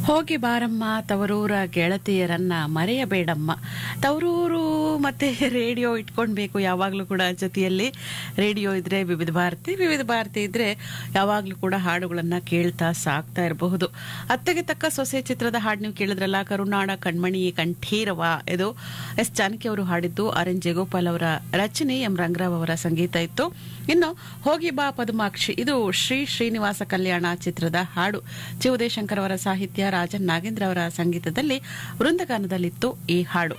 ಹೋಗಿ ಬಾರಮ್ಮ ತವರೂರ ಗೆಳತಿಯರನ್ನ ಮರೆಯಬೇಡಮ್ಮ ತವರೂರು ಮತ್ತೆ ರೇಡಿಯೋ ಇಟ್ಕೊಳ್ಬೇಕು ಯಾವಾಗಲೂ ಕೂಡ ಜೊತೆಯಲ್ಲಿ ರೇಡಿಯೋ ಇದ್ರೆ ವಿವಿಧ ಭಾರತಿ ವಿವಿಧ ಭಾರತಿ ಇದ್ರೆ ಯಾವಾಗಲೂ ಕೂಡ ಹಾಡುಗಳನ್ನ ಕೇಳ್ತಾ ಸಾಕ್ತಾ ಇರಬಹುದು ಅತ್ತೆಗೆ ತಕ್ಕ ಸೊಸೆ ಚಿತ್ರದ ಹಾಡು ನೀವು ಕೇಳಿದ್ರಲ್ಲ ಕರುನಾಡ ಕಣ್ಮಣಿ ಕಂಠೀರವ ಇದು ಎಸ್ ಜಾನಕಿ ಅವರು ಹಾಡಿದ್ದು ಆರ್ ಎನ್ ಜಯಗೋಪಾಲ್ ಅವರ ರಚನೆ ಎಂ ರಂಗರಾವ್ ಅವರ ಸಂಗೀತ ಇತ್ತು ಇನ್ನು ಹೋಗಿ ಬಾ ಪದ್ಮಾಕ್ಷಿ ಇದು ಶ್ರೀ ಶ್ರೀನಿವಾಸ ಕಲ್ಯಾಣ ಚಿತ್ರದ ಹಾಡು ಚಿ ಉದಯಶಂಕರ್ ಅವರ ಸಾಹಿತ್ಯ ರಾಜನ್ ನಾಗೇಂದ್ರ ಅವರ ಸಂಗೀತದಲ್ಲಿ ವೃಂದಗಾನದಲ್ಲಿತ್ತು ಈ ಹಾಡು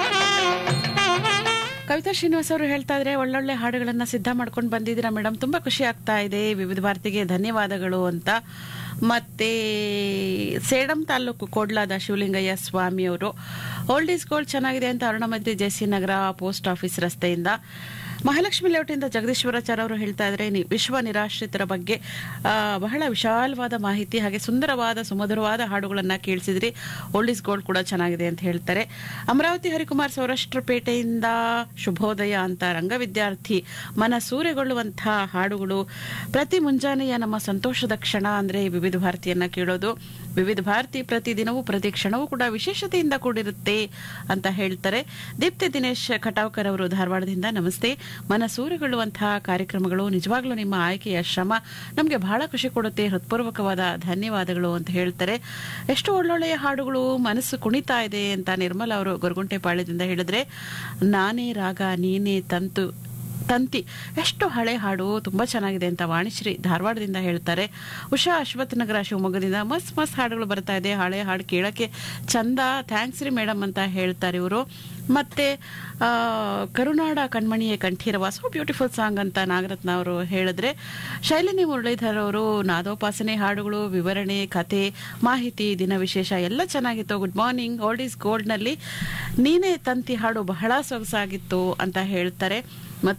ಕವಿತಾ ಶ್ರೀನಿವಾಸ್ ಅವರು ಹೇಳ್ತಾ ಇದ್ರೆ ಒಳ್ಳೊಳ್ಳೆ ಹಾಡುಗಳನ್ನ ಸಿದ್ಧ ಮಾಡ್ಕೊಂಡು ಬಂದಿದ್ದೀರಾ ಮೇಡಮ್ ತುಂಬಾ ಖುಷಿ ಆಗ್ತಾ ಇದೆ ವಿವಿಧ ಭಾರತಿಗೆ ಧನ್ಯವಾದಗಳು ಅಂತ ಮತ್ತೆ ಸೇಡಂ ತಾಲೂಕು ಕೋಡ್ಲಾದ ಶಿವಲಿಂಗಯ್ಯ ಸ್ವಾಮಿ ಅವರು ಓಲ್ಡ್ ಈಸ್ ಗೋಲ್ಡ್ ಚೆನ್ನಾಗಿದೆ ಅಂತ Arunamaitri JC Nagar post office ರಸ್ತೆಯಿಂದ ಮಹಾಲಕ್ಷ್ಮಿ ಲೇಔಟಿಂದ ಜಗದೀಶ್ವರಾಚಾರ್ಯ ಅವರು ಹೇಳ್ತಾ ಇದ್ರೆ ನಿ- ವಿಶ್ವ ನಿರಾಶ್ರಿತರ ಬಗ್ಗೆ ಆ, ಬಹಳ ವಿಶಾಲವಾದ ಮಾಹಿತಿ ಹಾಗೆ ಸುಂದರವಾದ ಸುಮಧುರವಾದ ಹಾಡುಗಳನ್ನ ಕೇಳಿಸಿದ್ರಿ ಓಲ್ಡ್ ಈಸ್ ಗೋಲ್ಡ್ ಕೂಡ ಚೆನ್ನಾಗಿದೆ ಅಂತ ಹೇಳ್ತಾರೆ ಅಮರಾವತಿ ಹರಿಕುಮಾರ್ ಸೌರಾಷ್ಟ್ರಪೇಟೆಯಿಂದ ಶುಭೋದಯ ಅಂತ ರಂಗ ವಿದ್ಯಾರ್ಥಿ ಮನ ಸೂರೆಗೊಳ್ಳುವಂತಹ ಹಾಡುಗಳು ಪ್ರತಿ ಮುಂಜಾನೆಯ ನಮ್ಮ ಸಂತೋಷದ ಕ್ಷಣ ಅಂದ್ರೆ ವಿವಿಧ ಭಾರತಿಯನ್ನ ಕೇಳೋದು ವಿವಿಧ ಭಾರತಿ ಪ್ರತಿದಿನವೂ ಪ್ರತಿ ಕ್ಷಣವೂ ಕೂಡ ವಿಶೇಷತೆಯಿಂದ ಕೂಡಿರುತ್ತೆ ಅಂತ ಹೇಳ್ತಾರೆ ದೀಪ್ತಿ ದಿನೇಶ್ ಖಟಾವ್ಕರ್ ಅವರು ಧಾರವಾಡದಿಂದ ನಮಸ್ತೆ ಮನಸೂರೆಗೊಳ್ಳುವಂತಹ ಕಾರ್ಯಕ್ರಮಗಳು ನಿಜವಾಗ್ಲೂ ನಿಮ್ಮ ಆಯ್ಕೆಯ ಶ್ರಮ ನಮಗೆ ಬಹಳ ಖುಷಿ ಕೊಡುತ್ತೆ ಹೃತ್ಪೂರ್ವಕವಾದ ಧನ್ಯವಾದಗಳು ಅಂತ ಹೇಳ್ತಾರೆ ಎಷ್ಟು ಒಳ್ಳೊಳ್ಳೆಯ ಹಾಡುಗಳು ಮನಸ್ಸು ಕುಣಿತಾ ಇದೆ ಅಂತ ನಿರ್ಮಲ ಅವರು ಗೊರಗುಂಟೆಪಾಳ್ಯದಿಂದ ಹೇಳಿದ್ರೆ ನಾನೇ ರಾಗ ನೀನೇ ತಂತು ತಂತಿ ಎಷ್ಟು ಹಳೆ ಹಾಡು ತುಂಬಾ ಚೆನ್ನಾಗಿದೆ ಅಂತ ವಾಣಿಶ್ರೀ ಧಾರವಾಡದಿಂದ ಹೇಳ್ತಾರೆ ಉಷಾ ಅಶ್ವಥ್ ನಗರ ಶಿವಮೊಗ್ಗದಿಂದ ಮಸ್ತ್ ಮಸ್ತ್ ಹಾಡುಗಳು ಬರ್ತಾ ಇದೆ ಹಳೆ ಹಾಡು ಕೇಳಕ್ಕೆ ಚಂದ ಥ್ಯಾಂಕ್ಸ್ ರೀ ಮೇಡಮ್ ಅಂತ ಹೇಳ್ತಾರೆ ಇವರು ಮತ್ತೆ ಆ, ಕರುನಾಡ ಕಣ್ಮಣಿಯೇ ಕಂಠೀರವ ಸೊ ಬ್ಯೂಟಿಫುಲ್ ಸಾಂಗ್ ಅಂತ ನಾಗರತ್ನ ಅವರು ಹೇಳಿದ್ರೆ ಶೈಲಿನಿ ಮುರಳೀಧರ್ ಅವರು ನಾದೋಪಾಸನೆ ಹಾಡುಗಳು ವಿವರಣೆ ಕತೆ ಮಾಹಿತಿ ದಿನ ವಿಶೇಷ ಎಲ್ಲ ಚೆನ್ನಾಗಿತ್ತು good morning old is gold ನಲ್ಲಿ ನೀನೇ ತಂತಿ ಹಾಡು ಬಹಳ ಸೊಗಸಾಗಿತ್ತು ಅಂತ ಹೇಳ್ತಾರೆ